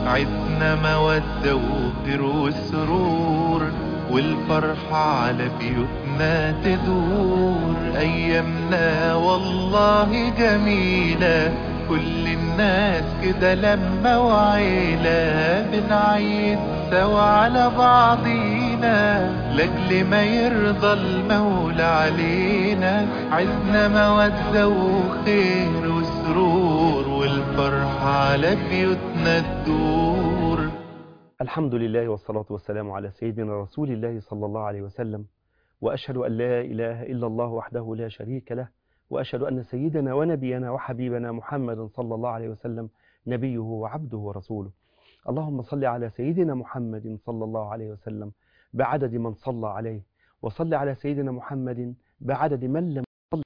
عدنا مودة وخير والسرور والفرحة على بيوتنا تدور أيامنا والله جميلة كل الناس كده لما وعيلة بنعيد سوا على بعضينا لأجل ما يرضى المولى علينا عزنا مودة وخير وسرور والفرحة على بيوتنا تدور الحمد لله والصلاة والسلام على سيدنا رسول الله صلى الله عليه وسلم وأشهد أن لا إله إلا الله وحده لا شريك له وأشهد أن سيدنا ونبينا وحبيبنا محمد صلى الله عليه وسلم نبيه وعبده ورسوله اللهم صل على سيدنا محمد صلى الله عليه وسلم بعدد من صلى عليه وصل على سيدنا محمد بعدد من لم صل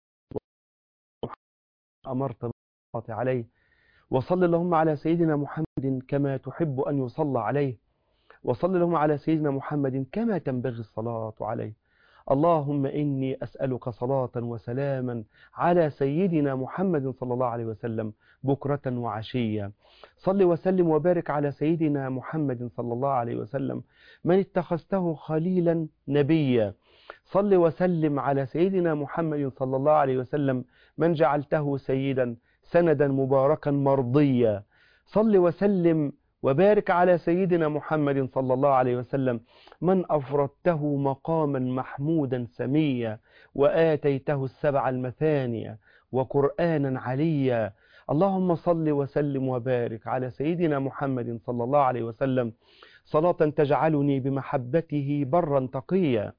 أمرت بالصلاة عليه وصل اللهم على سيدنا محمد كما تحب أن يصلى عليه وصل اللهم على سيدنا محمد كما تنبغي الصلاة عليه اللهم إني أسألك صلاة وسلاما على سيدنا محمد صلى الله عليه وسلم بكرة وعشية صل وسلم وبارك على سيدنا محمد صلى الله عليه وسلم من اتخذته خليلا نبيا صل وسلم على سيدنا محمد صلى الله عليه وسلم من جعلته سيدا سندا مباركا مرضيا صل وسلم وبارك على سيدنا محمد صلى الله عليه وسلم من أفردته مقاما محمودا سميا وآتيته السبع المثانية وقرآنا عليا اللهم صل وسلم وبارك على سيدنا محمد صلى الله عليه وسلم صلاة تجعلني بمحبته برا تقيا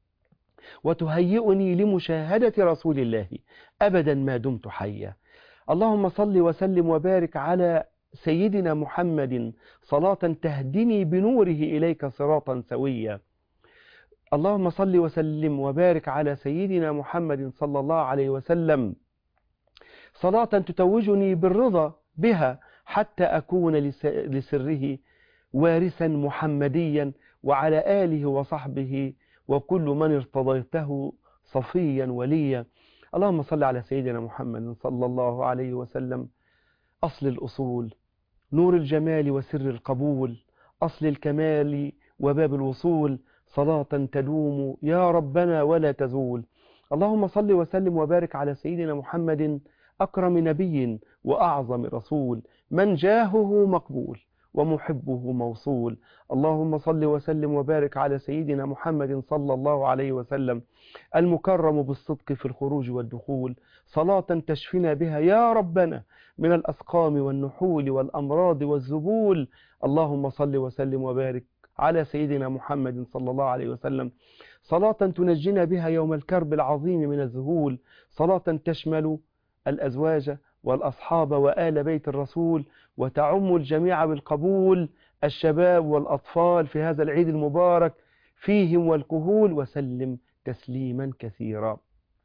وتهيئني لمشاهدة رسول الله أبدا ما دمت حيا اللهم صل وسلم وبارك على سيدنا محمد صلاة تهدني بنوره إليك صراطا سويا اللهم صل وسلم وبارك على سيدنا محمد صلى الله عليه وسلم صلاة تتوجني بالرضا بها حتى أكون لسره وارثا محمديا وعلى آله وصحبه وكل من ارتضيته صفيا وليا اللهم صل على سيدنا محمد صلى الله عليه وسلم أصل الأصول نور الجمال وسر القبول أصل الكمال وباب الوصول صلاة تدوم يا ربنا ولا تزول اللهم صل وسلم وبارك على سيدنا محمد أكرم نبي وأعظم رسول من جاهه مقبول ومحبه موصول اللهم صل وسلم وبارك على سيدنا محمد صلى الله عليه وسلم المكرم بالصدق في الخروج والدخول صلاة تشفنا بها يا ربنا من الأسقام والنحول والأمراض والزبول اللهم صل وسلم وبارك على سيدنا محمد صلى الله عليه وسلم صلاة تنجينا بها يوم الكرب العظيم من الذهول صلاة تشمل الأزواج والأصحاب وآل بيت الرسول وتعم الجميع بالقبول الشباب والأطفال في هذا العيد المبارك فيهم والكهول وسلم تسليما كثيرا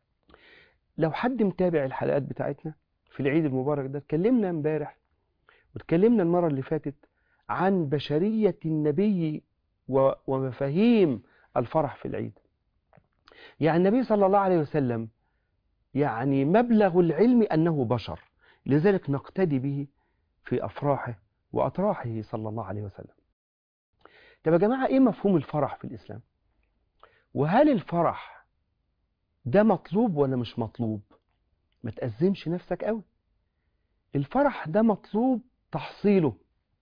لو حد متابع الحلقات بتاعتنا في العيد المبارك ده اتكلمنا امبارح واتكلمنا المرة اللي فاتت عن بشرية النبي ومفاهيم الفرح في العيد يعني النبي صلى الله عليه وسلم يعني مبلغ العلم أنه بشر لذلك نقتدي به في أفراحه وأطراحه صلى الله عليه وسلم طب يا جماعة إيه مفهوم الفرح في الإسلام وهل الفرح ده مطلوب ولا مش مطلوب ما تأزمش نفسك قوي الفرح ده مطلوب تحصيله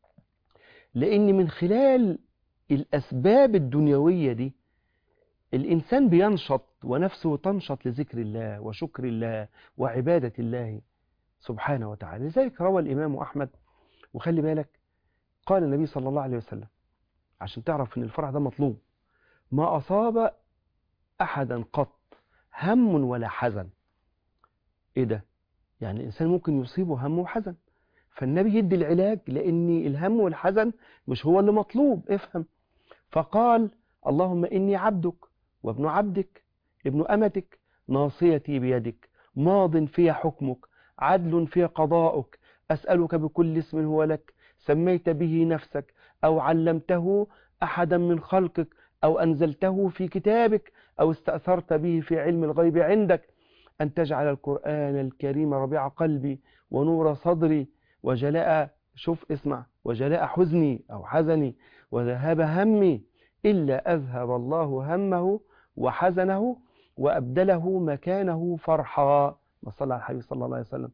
لأن من خلال الأسباب الدنيوية دي الإنسان بينشط ونفسه تنشط لذكر الله وشكر الله وعبادة الله سبحانه وتعالى لذلك روى الإمام أحمد وخلي بالك قال النبي صلى الله عليه وسلم عشان تعرف أن الفرح ده مطلوب ما أصاب أحدا قط هم ولا حزن إيه ده؟ يعني الإنسان ممكن يصيبه هم وحزن فالنبي يدي العلاج لأن الهم والحزن مش هو اللي مطلوب افهم فقال اللهم إني عبدك وابن عبدك ابن أمتك ناصيتي بيدك ماض في حكمك عدل في قضاؤك أسألك بكل اسم هو لك سميت به نفسك أو علمته أحدا من خلقك أو أنزلته في كتابك أو استأثرت به في علم الغيب عندك أن تجعل القرآن الكريم ربيع قلبي ونور صدري وجلاء شوف اسمع وجلاء حزني أو حزني وذهاب همي إلا أذهب الله همه وحزنه وأبدله مكانه فرحا ما صلى على الحبيب صلى الله عليه وسلم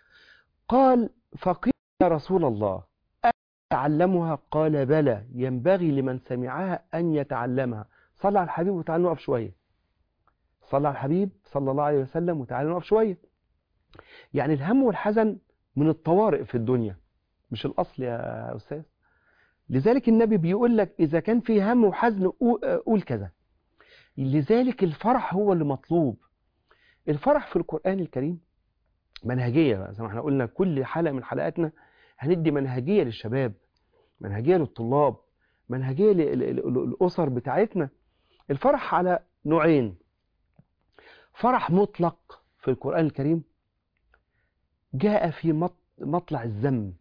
قال فقيل يا رسول الله أتعلمها قال بلى ينبغي لمن سمعها أن يتعلمها صلى على الحبيب وتعالى نقف شوية صلى على الحبيب صلى الله عليه وسلم وتعالى نقف شوية يعني الهم والحزن من الطوارئ في الدنيا مش الأصل يا أستاذ لذلك النبي بيقول لك إذا كان في هم وحزن قول كذا لذلك الفرح هو اللي مطلوب الفرح في القرآن الكريم منهجية زي ما احنا قلنا كل حلقة من حلقاتنا هندي منهجية للشباب منهجية للطلاب منهجية للأسر بتاعتنا الفرح على نوعين فرح مطلق في القرآن الكريم جاء في مطلع الذم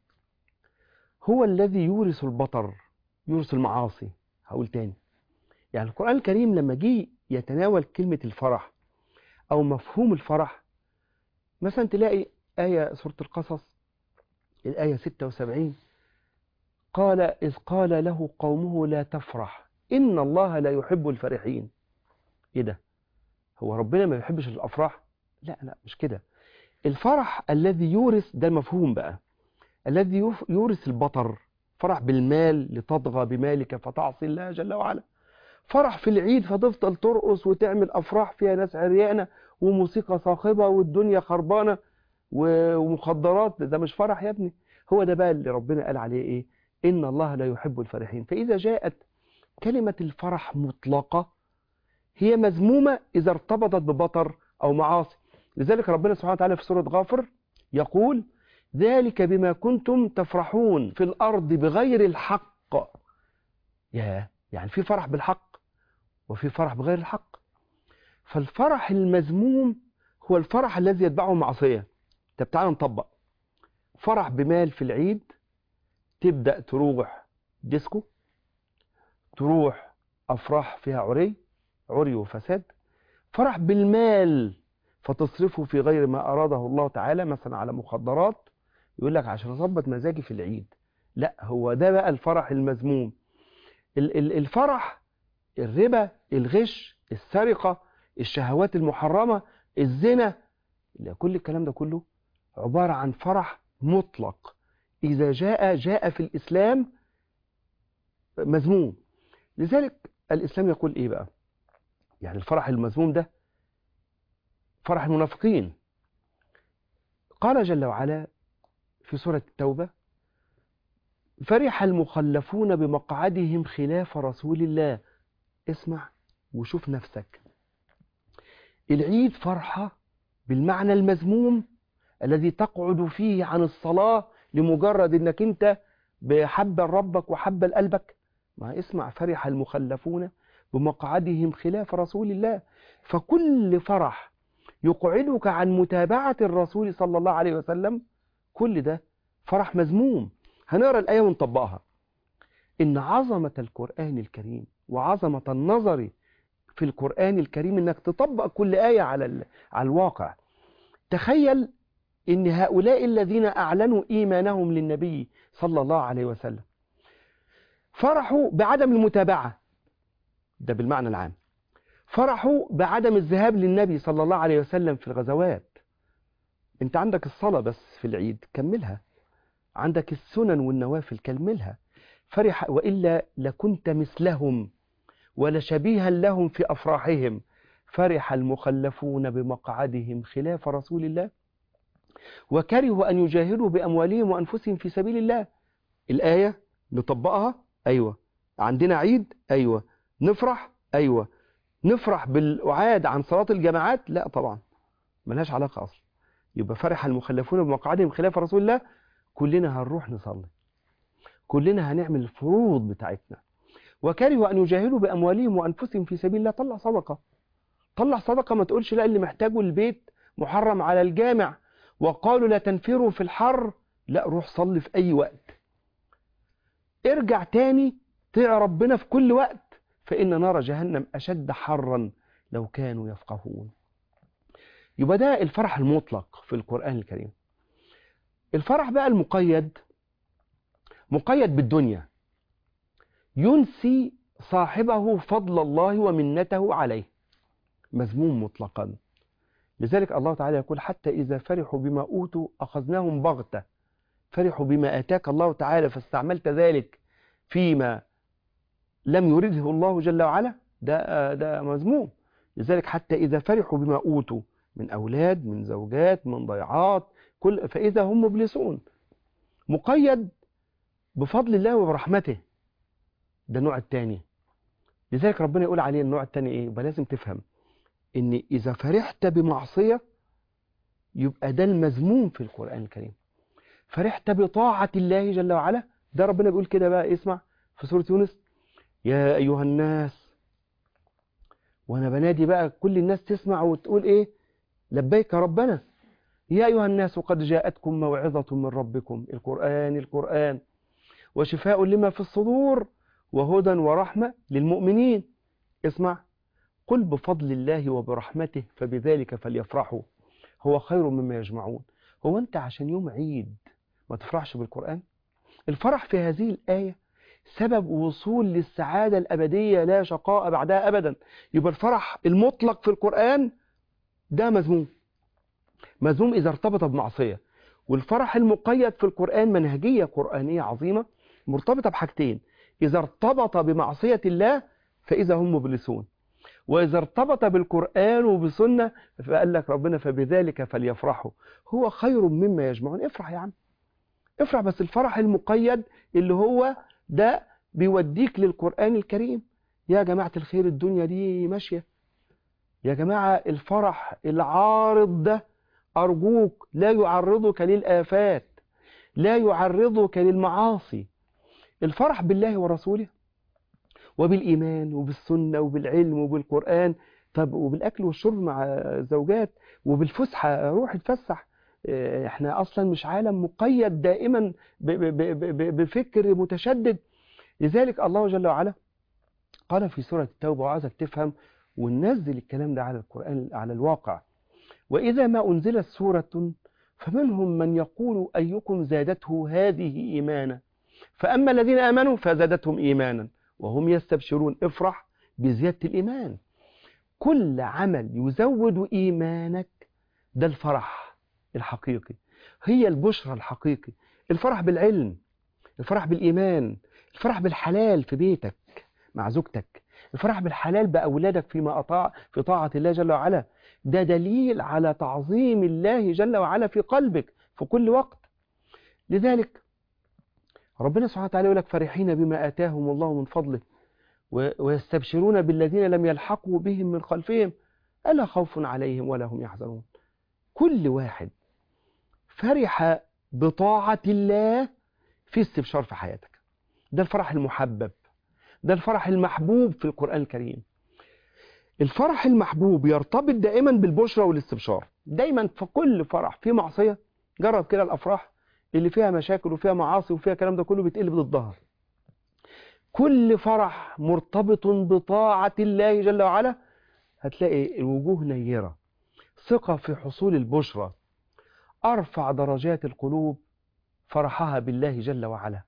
هو الذي يورث البطر يورث المعاصي هقول تاني يعني القرآن الكريم لما جه يتناول كلمة الفرح أو مفهوم الفرح مثلا تلاقي آية سورة القصص الآية 76 قال إذ قال له قومه لا تفرح إن الله لا يحب الفرحين إيه ده هو ربنا ما يحبش الأفراح لا لا مش كده الفرح الذي يورث ده المفهوم بقى الذي يورث البطر فرح بالمال لتطغى بمالك فتعصي الله جل وعلا فرح في العيد فتفضل ترقص وتعمل أفراح فيها ناس عريانة وموسيقى صاخبة والدنيا خربانة ومخدرات ده مش فرح يا ابني هو ده بقى اللي ربنا قال عليه ايه إن الله لا يحب الفرحين فإذا جاءت كلمة الفرح مطلقة هي مذمومة إذا ارتبطت ببطر أو معاصي لذلك ربنا سبحانه وتعالى في سورة غافر يقول ذلك بما كنتم تفرحون في الأرض بغير الحق يا يعني في فرح بالحق وفي فرح بغير الحق فالفرح المذموم هو الفرح الذي يتبعه معصية طب تعالى نطبق فرح بمال في العيد تبدأ تروح ديسكو تروح أفراح فيها عري عري وفساد فرح بالمال فتصرفه في غير ما أراده الله تعالى مثلا على مخدرات يقول لك عشان أظبط مزاجي في العيد لا هو ده بقى الفرح المذموم الفرح الربا الغش السرقة الشهوات المحرمة الزنا كل الكلام ده كله عبارة عن فرح مطلق إذا جاء جاء في الإسلام مذموم لذلك الإسلام يقول إيه بقى يعني الفرح المذموم ده فرح المنافقين قال جل وعلا في سورة التوبة فرح المخلفون بمقعدهم خلاف رسول الله اسمع وشوف نفسك العيد فرحة بالمعنى المذموم الذي تقعد فيه عن الصلاة لمجرد انك انت بحب ربك وحب قلبك ما اسمع فرح المخلفون بمقعدهم خلاف رسول الله فكل فرح يقعدك عن متابعة الرسول صلى الله عليه وسلم كل ده فرح مذموم هنقرأ الآية ونطبقها إن عظمة القرآن الكريم وعظمة النظر في القرآن الكريم إنك تطبق كل آية على على الواقع تخيل إن هؤلاء الذين أعلنوا إيمانهم للنبي صلى الله عليه وسلم فرحوا بعدم المتابعة ده بالمعنى العام فرحوا بعدم الذهاب للنبي صلى الله عليه وسلم في الغزوات انت عندك الصلاة بس في العيد كملها عندك السنن والنوافل كملها فرح وإلا لكنت مثلهم ولشبيها لهم في أفراحهم فرح المخلفون بمقعدهم خلاف رسول الله وكرهوا أن يجاهدوا بأموالهم وأنفسهم في سبيل الله الآية نطبقها أيوة عندنا عيد أيوة نفرح أيوة نفرح بالأعاد عن صلاة الجماعات لا طبعا ملهاش علاقة أصلا يبقى فرح المخلفون بمقعدهم خلاف رسول الله كلنا هنروح نصلي كلنا هنعمل الفروض بتاعتنا وكرهوا أن يجاهدوا بأموالهم وأنفسهم في سبيل الله طلع صدقة طلع صدقة ما تقولش لا اللي محتاجه البيت محرم على الجامع وقالوا لا تنفروا في الحر لا روح صلي في أي وقت ارجع تاني طيع ربنا في كل وقت فإن نار جهنم أشد حرا لو كانوا يفقهون يبقى ده الفرح المطلق في القرآن الكريم الفرح بقى المقيد مقيد بالدنيا ينسي صاحبه فضل الله ومنته عليه مذموم مطلقا لذلك الله تعالى يقول حتى إذا فرحوا بما أوتوا أخذناهم بغتة فرحوا بما آتاك الله تعالى فاستعملت ذلك فيما لم يرده الله جل وعلا ده ده مذموم لذلك حتى إذا فرحوا بما أوتوا من أولاد من زوجات من ضيعات كل فإذا هم مبلسون مقيد بفضل الله وبرحمته ده النوع الثاني لذلك ربنا يقول عليه النوع الثاني ايه يبقى لازم تفهم ان اذا فرحت بمعصية يبقى ده المذموم في القرآن الكريم فرحت بطاعة الله جل وعلا ده ربنا بيقول كده بقى اسمع في سورة يونس يا أيها الناس وأنا بنادي بقى كل الناس تسمع وتقول إيه لبيك ربنا يا أيها الناس قد جاءتكم موعظة من ربكم القرآن القرآن وشفاء لما في الصدور وهدى ورحمة للمؤمنين اسمع قل بفضل الله وبرحمته فبذلك فليفرحوا هو خير مما يجمعون هو أنت عشان يوم عيد ما تفرحش بالقرآن الفرح في هذه الآية سبب وصول للسعادة الأبدية لا شقاء بعدها أبدا يبقى الفرح المطلق في القرآن ده مذموم مذموم إذا ارتبط بمعصية والفرح المقيد في القرآن منهجية قرآنية عظيمة مرتبطة بحاجتين إذا ارتبط بمعصية الله فإذا هم مبلسون وإذا ارتبط بالقرآن وبسنة فقال لك ربنا فبذلك فليفرحوا هو خير مما يجمعون افرح يا عم افرح بس الفرح المقيد اللي هو ده بيوديك للقرآن الكريم يا جماعة الخير الدنيا دي ماشية يا جماعة الفرح العارض ده أرجوك لا يعرضك للآفات لا يعرضك للمعاصي الفرح بالله ورسوله وبالإيمان وبالسنة وبالعلم وبالقرآن طب وبالأكل والشرب مع الزوجات وبالفسحة روح اتفسح احنا أصلا مش عالم مقيد دائما بفكر متشدد لذلك الله جل وعلا قال في سورة التوبة وعايزك تفهم وننزل الكلام ده على القرآن على الواقع وإذا ما أنزلت سورة فمنهم من يقول أيكم زادته هذه إيمانا فأما الذين آمنوا فزادتهم إيمانا وهم يستبشرون افرح بزيادة الإيمان كل عمل يزود إيمانك ده الفرح الحقيقي هي البشرى الحقيقي الفرح بالعلم الفرح بالإيمان الفرح بالحلال في بيتك مع زوجتك الفرح بالحلال بأولادك فيما أطاع في طاعة الله جل وعلا ده دليل على تعظيم الله جل وعلا في قلبك في كل وقت لذلك ربنا سبحانه وتعالى يقول لك فرحين بما آتاهم الله من فضله ويستبشرون بالذين لم يلحقوا بهم من خلفهم ألا خوف عليهم ولا هم يحزنون كل واحد فرح بطاعة الله في استبشار في حياتك ده الفرح المحبب ده الفرح المحبوب في القرآن الكريم الفرح المحبوب يرتبط دائما بالبشرى والاستبشار دايما في كل فرح في معصية جرب كده الأفراح اللي فيها مشاكل وفيها معاصي وفيها كلام ده كله بيتقلب ضدها كل فرح مرتبط بطاعة الله جل وعلا هتلاقي الوجوه نيرة ثقة في حصول البشرى أرفع درجات القلوب فرحها بالله جل وعلا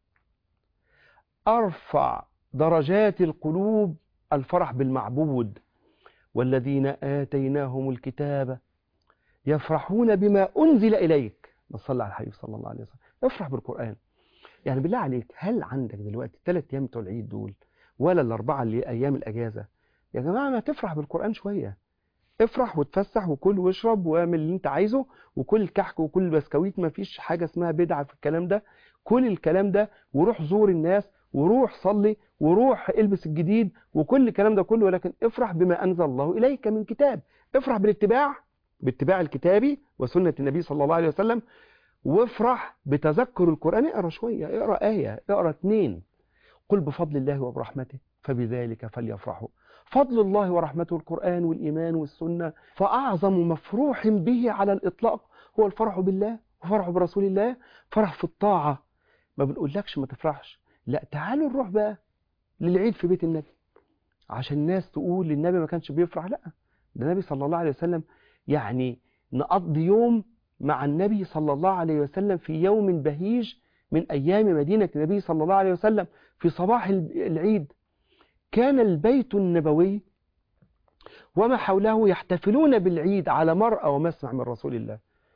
أرفع درجات القلوب الفرح بالمعبود والذين آتيناهم الكتاب يفرحون بما أنزل إليك نصلي على الحبيب صلى الله عليه وسلم افرح بالقرآن يعني بالله عليك هل عندك دلوقتي الثلاث أيام بتوع العيد دول ولا الأربعة اللي أيام الأجازة يا جماعة ما تفرح بالقرآن شوية افرح وتفسح وكل واشرب واعمل اللي انت عايزه وكل الكحك وكل البسكويت ما فيش حاجة اسمها بدعة في الكلام ده كل الكلام ده وروح زور الناس وروح صلي وروح البس الجديد وكل الكلام ده كله ولكن افرح بما أنزل الله إليك من كتاب افرح بالاتباع باتباع الكتابي وسنة النبي صلى الله عليه وسلم وافرح بتذكر القرآن اقرأ شوية اقرأ آية اقرأ اتنين قل بفضل الله وبرحمته فبذلك فليفرحوا فضل الله ورحمته القرآن والإيمان والسنة فأعظم مفروح به على الإطلاق هو الفرح بالله وفرح برسول الله فرح في الطاعة ما بنقولكش ما تفرحش لا تعالوا نروح بقى للعيد في بيت النبي عشان الناس تقول النبي ما كانش بيفرح لا ده النبي صلى الله عليه وسلم يعني نقضي يوم مع النبي صلى الله عليه وسلم في يوم بهيج من أيام مدينة النبي صلى الله عليه وسلم في صباح العيد كان البيت النبوي وما حوله يحتفلون بالعيد على مرأى ومسمع من رسول الله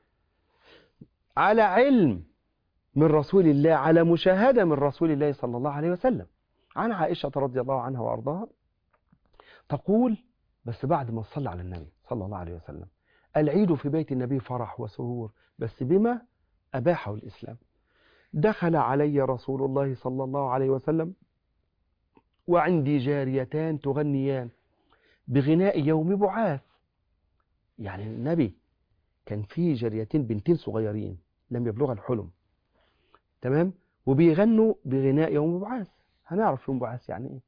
على علم من رسول الله على مشاهدة من رسول الله صلى الله عليه وسلم عن عائشة رضي الله عنها وأرضاها تقول بس بعد ما صلى على النبي صلى الله عليه وسلم العيد في بيت النبي فرح وسرور بس بما أباحه الإسلام دخل علي رسول الله صلى الله عليه وسلم وعندي جاريتان تغنيان بغناء يوم بعاث يعني النبي كان فيه جاريتين بنتين صغيرين لم يبلغ الحلم تمام وبيغنوا بغناء يوم بعاث هنعرف يوم بعاث يعني ايه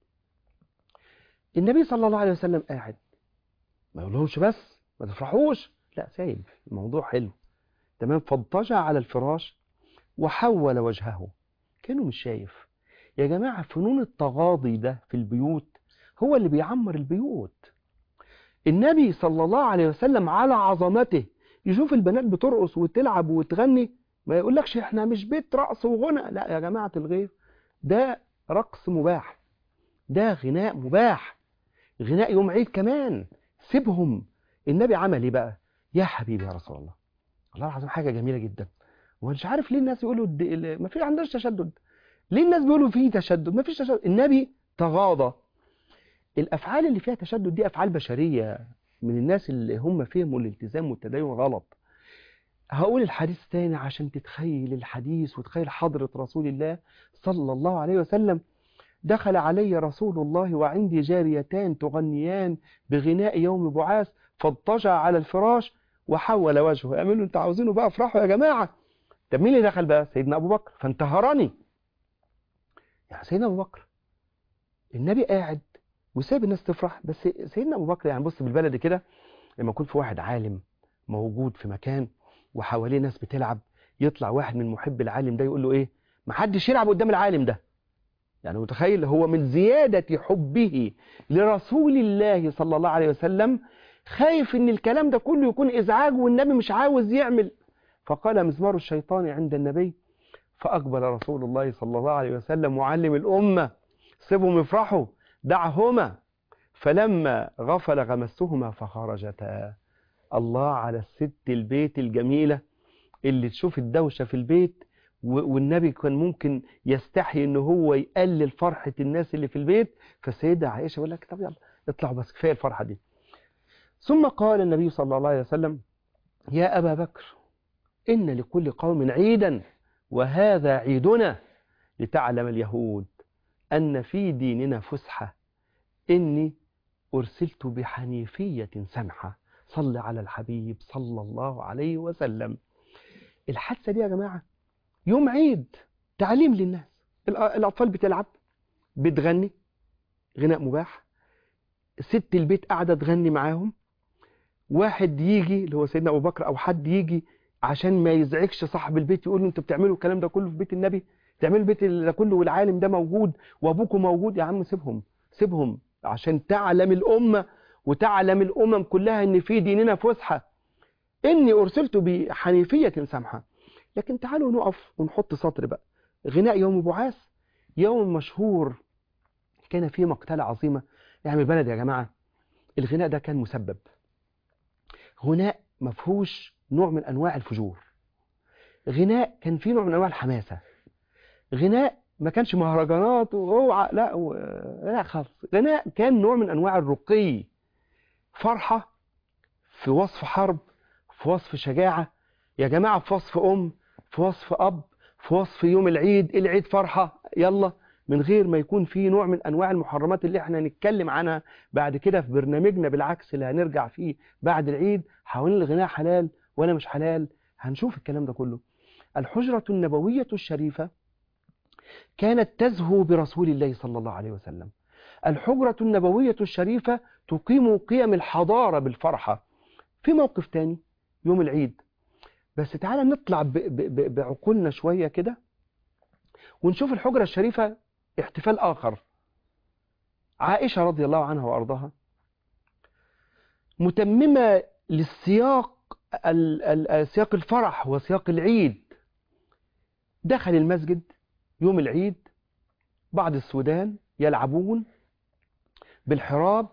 النبي صلى الله عليه وسلم قاعد ما يقولهمش بس ما تفرحوش لا سايب الموضوع حلو تمام فاضطجع على الفراش وحول وجهه كانه مش شايف يا جماعة فنون التغاضي ده في البيوت هو اللي بيعمر البيوت النبي صلى الله عليه وسلم على عظمته يشوف البنات بترقص وتلعب وتغني ما يقولكش احنا مش بيت رقص وغنى لا يا جماعة الغير ده رقص مباح ده غناء مباح غناء يوم عيد كمان سيبهم النبي عمل ايه بقى يا حبيبي يا رسول الله الله العظيم حاجة جميلة جدا ومش عارف ليه الناس يقولوا ما في عندناش تشدد ليه الناس بيقولوا فيه تشدد ما فيش تشدد النبي تغاضى الافعال اللي فيها تشدد دي افعال بشريه من الناس اللي هم فهموا الالتزام والتدين غلط هقول الحديث تاني عشان تتخيل الحديث وتخيل حضرة رسول الله صلى الله عليه وسلم دخل علي رسول الله وعندي جاريتان تغنيان بغناء يوم بعاث فاضطجع على الفراش وحول وجهه اعملوا انتوا عاوزينه بقى افرحوا يا جماعه طب مين اللي دخل بقى سيدنا ابو بكر فانتهرني يعني سيدنا ابو بكر النبي قاعد وساب الناس تفرح بس سيدنا ابو بكر يعني بص بالبلد كده لما يكون في واحد عالم موجود في مكان وحواليه ناس بتلعب يطلع واحد من محب العالم ده يقول له ايه ما حدش يلعب قدام العالم ده يعني متخيل هو من زيادة حبه لرسول الله صلى الله عليه وسلم خايف ان الكلام ده كله يكون ازعاج والنبي مش عاوز يعمل فقال مزمار الشيطان عند النبي فأقبل رسول الله صلى الله عليه وسلم معلم الأمة سيبهم يفرحوا دعهما فلما غفل غمستهما فخرجتا الله على الست البيت الجميلة اللي تشوف الدوشة في البيت والنبي كان ممكن يستحي ان هو يقلل فرحة الناس اللي في البيت فالسيدة عائشة يقول لك طب يلا اطلعوا بس كفاية الفرحة دي ثم قال النبي صلى الله عليه وسلم يا أبا بكر إن لكل قوم عيدا وهذا عيدنا لتعلم اليهود أن في ديننا فسحة إني أرسلت بحنيفية سمحة صل على الحبيب صلى الله عليه وسلم الحادثة دي يا جماعة يوم عيد تعليم للناس الأطفال بتلعب بتغني غناء مباح ست البيت قاعدة تغني معاهم واحد يجي اللي هو سيدنا أبو بكر أو حد يجي عشان ما يزعجش صاحب البيت يقول له انتوا بتعملوا الكلام ده كله في بيت النبي تعملوا البيت ده كله والعالم ده موجود وابوكم موجود يا عم سيبهم سيبهم عشان تعلم الأمة وتعلم الأمم كلها ان في ديننا فسحة اني ارسلت بحنيفية سمحة لكن تعالوا نقف ونحط سطر بقى غناء يوم بعاث يوم مشهور كان فيه مقتلة عظيمة يعني البلد يا جماعة الغناء ده كان مسبب غناء مفهوش نوع من أنواع الفجور غناء كان فيه نوع من أنواع الحماسة غناء ما كانش مهرجانات واوعى لا و... لا خالص غناء كان نوع من أنواع الرقي فرحة في وصف حرب في وصف شجاعة يا جماعة في وصف أم في وصف أب في وصف يوم العيد العيد فرحة يلا من غير ما يكون في نوع من أنواع المحرمات اللي احنا نتكلم عنها بعد كده في برنامجنا بالعكس اللي هنرجع فيه بعد العيد حوالين الغناء حلال ولا مش حلال هنشوف الكلام ده كله الحجرة النبوية الشريفة كانت تزهو برسول الله صلى الله عليه وسلم الحجرة النبوية الشريفة تقيم قيم الحضارة بالفرحة في موقف تاني يوم العيد بس تعالى نطلع ب ب بعقولنا شوية كده ونشوف الحجرة الشريفة احتفال آخر عائشة رضي الله عنها وأرضاها متممة للسياق سياق الفرح وسياق العيد دخل المسجد يوم العيد بعض السودان يلعبون بالحراب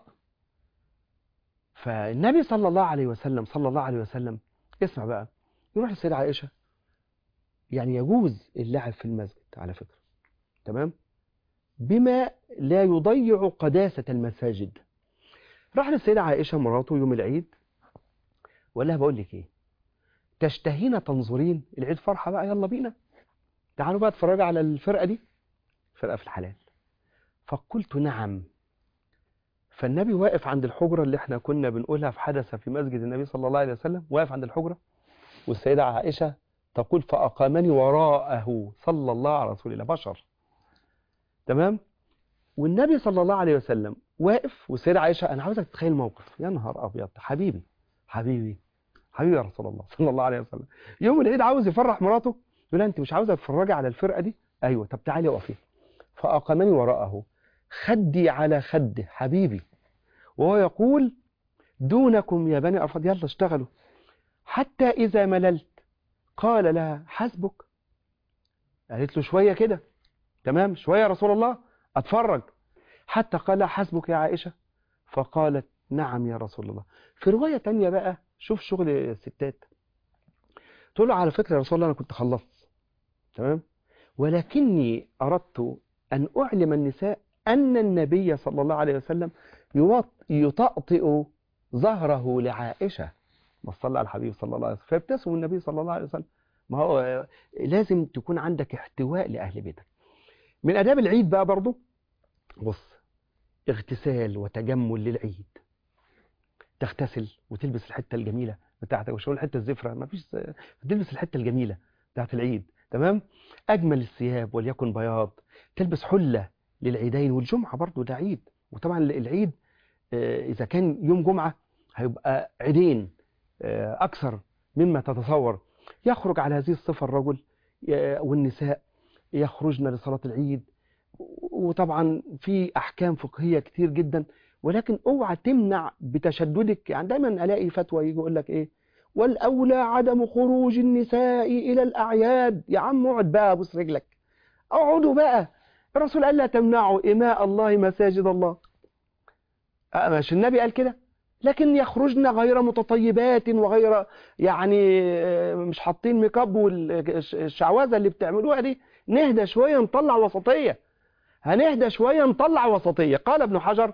فالنبي صلى الله عليه وسلم صلى الله عليه وسلم اسمع بقى يروح السيدة عائشة يعني يجوز اللعب في المسجد على فكرة تمام بما لا يضيع قداسة المساجد راح للسيدة عائشة مراته يوم العيد وقال لها بقول لك ايه تشتهين تنظرين العيد فرحة بقى يلا بينا تعالوا بقى اتفرجوا على الفرقة دي فرقة في الحلال فقلت نعم فالنبي واقف عند الحجرة اللي احنا كنا بنقولها في حدث في مسجد النبي صلى الله عليه وسلم واقف عند الحجرة والسيدة عائشة تقول فأقامني وراءه صلى الله على رسول الله بشر تمام والنبي صلى الله عليه وسلم واقف والسيدة عائشة أنا عاوزك تتخيل موقف يا نهار أبيض حبيبي حبيبي حبيبي يا رسول الله صلى الله عليه وسلم يوم العيد عاوز يفرح مراته يقول لها أنت مش عاوزة تتفرجي على الفرقة دي أيوة طب تعالي وقفي فأقامني وراءه خدي على خده حبيبي وهو يقول دونكم يا بني أرفض يلا اشتغلوا حتى إذا مللت قال لها حسبك قالت له شوية كده تمام شوية يا رسول الله أتفرج حتى قال لها حسبك يا عائشة فقالت نعم يا رسول الله في رواية تانية بقى شوف شغل الستات تقول له على فكرة يا رسول الله أنا كنت خلصت تمام ولكني أردت أن أعلم النساء أن النبي صلى الله عليه وسلم يوط- يطأطئ ظهره لعائشة ما صلى على الحبيب صلى الله عليه وسلم فيبتسم النبي صلى الله عليه وسلم ما هو لازم تكون عندك احتواء لأهل بيتك من آداب العيد بقى برضو بص اغتسال وتجمل للعيد تغتسل وتلبس الحتة الجميلة بتاعتك مش هقول الحتة الزفرة ما فيش تلبس الحتة الجميلة بتاعت العيد تمام أجمل الثياب وليكن بياض تلبس حلة للعيدين والجمعة برضو ده عيد وطبعا العيد آه، إذا كان يوم جمعة هيبقى عيدين آه، أكثر مما تتصور يخرج على هذه الصفة الرجل آه، والنساء يخرجن لصلاة العيد وطبعا في أحكام فقهية كتير جدا ولكن اوعى تمنع بتشددك يعني دايما ألاقي فتوى يجي يقول لك إيه والأولى عدم خروج النساء إلى الأعياد يا عم اقعد بقى بص رجلك اقعدوا بقى الرسول قال لا تمنعوا إماء الله مساجد الله أه، مش النبي قال كده لكن يخرجن غير متطيبات وغير يعني آه، مش حاطين ميك اب والشعوذه اللي بتعملوها دي نهدى شويه نطلع وسطيه هنهدى شويه نطلع وسطيه قال ابن حجر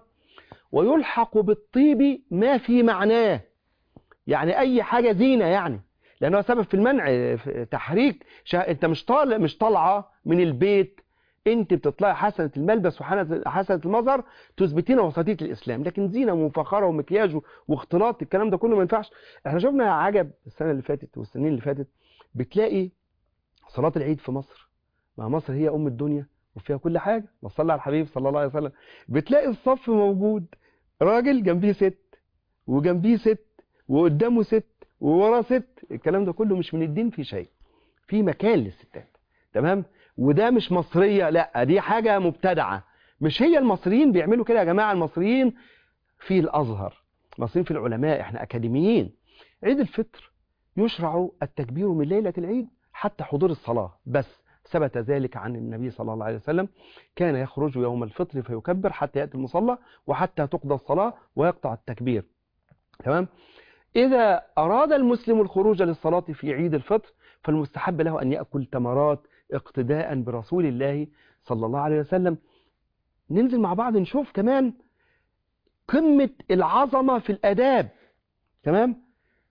ويلحق بالطيب ما في معناه يعني اي حاجه زينه يعني لانه سبب في المنع في تحريك شا... انت مش طالع مش طالعه من البيت انت بتطلعي حسنه الملبس وحسنه حسنة المظهر تثبتين وسطيه الاسلام لكن زينه ومفخره ومكياج واختلاط الكلام ده كله ما ينفعش احنا شفنا عجب السنه اللي فاتت والسنين اللي فاتت بتلاقي صلاه العيد في مصر ما مصر هي ام الدنيا وفيها كل حاجه وصلى على الحبيب صلى الله عليه وسلم بتلاقي الصف موجود راجل جنبيه ست وجنبيه ست وقدامه ست ووراه ست الكلام ده كله مش من الدين في شيء في مكان للستات تمام وده مش مصرية لا دي حاجة مبتدعة مش هي المصريين بيعملوا كده يا جماعة المصريين في الأزهر المصريين في العلماء احنا أكاديميين عيد الفطر يشرع التكبير من ليلة العيد حتى حضور الصلاة بس ثبت ذلك عن النبي صلى الله عليه وسلم كان يخرج يوم الفطر فيكبر حتى يأتي المصلى وحتى تقضى الصلاة ويقطع التكبير تمام إذا أراد المسلم الخروج للصلاة في عيد الفطر فالمستحب له أن يأكل تمرات اقتداء برسول الله صلى الله عليه وسلم ننزل مع بعض نشوف كمان قمة العظمة في الأداب تمام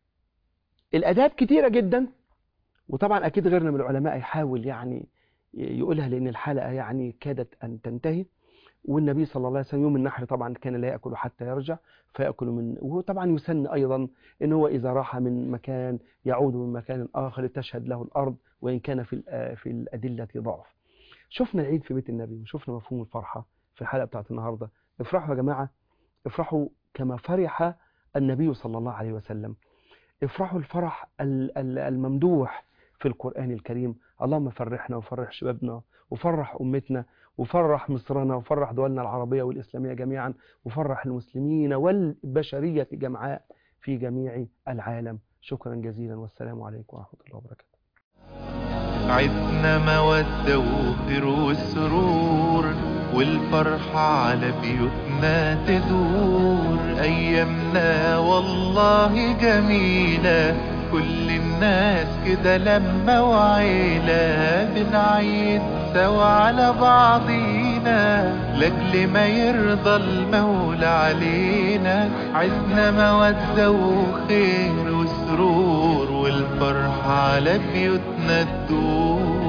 الأداب كتيرة جدا وطبعا أكيد غيرنا من العلماء يحاول يعني يقولها لأن الحلقة يعني كادت أن تنتهي والنبي صلى الله عليه وسلم يوم النحر طبعا كان لا يأكل حتى يرجع فيأكل من وهو طبعا يسن أيضا إن هو إذا راح من مكان يعود من مكان آخر تشهد له الأرض وإن كان في الآ- في الأدلة ضعف شفنا العيد في بيت النبي وشفنا مفهوم الفرحة في الحلقة بتاعت النهاردة افرحوا يا جماعة افرحوا كما فرح النبي صلى الله عليه وسلم افرحوا الفرح ال- ال- الممدوح في القرآن الكريم اللهم فرحنا وفرح شبابنا وفرح أمتنا وفرح مصرنا وفرح دولنا العربية والإسلامية جميعا وفرح المسلمين والبشرية جمعاء في جميع العالم شكرا جزيلا والسلام عليكم ورحمة الله وبركاته عدنا مودة وخير وسرور والفرحة على بيوتنا تدور أيامنا والله جميلة كل الناس كده لما وعيلة بنعيد سوا على بعضينا لاجل ما يرضى المولى علينا عزنا مودة وخير وسرور والفرحة على بيوتنا تدور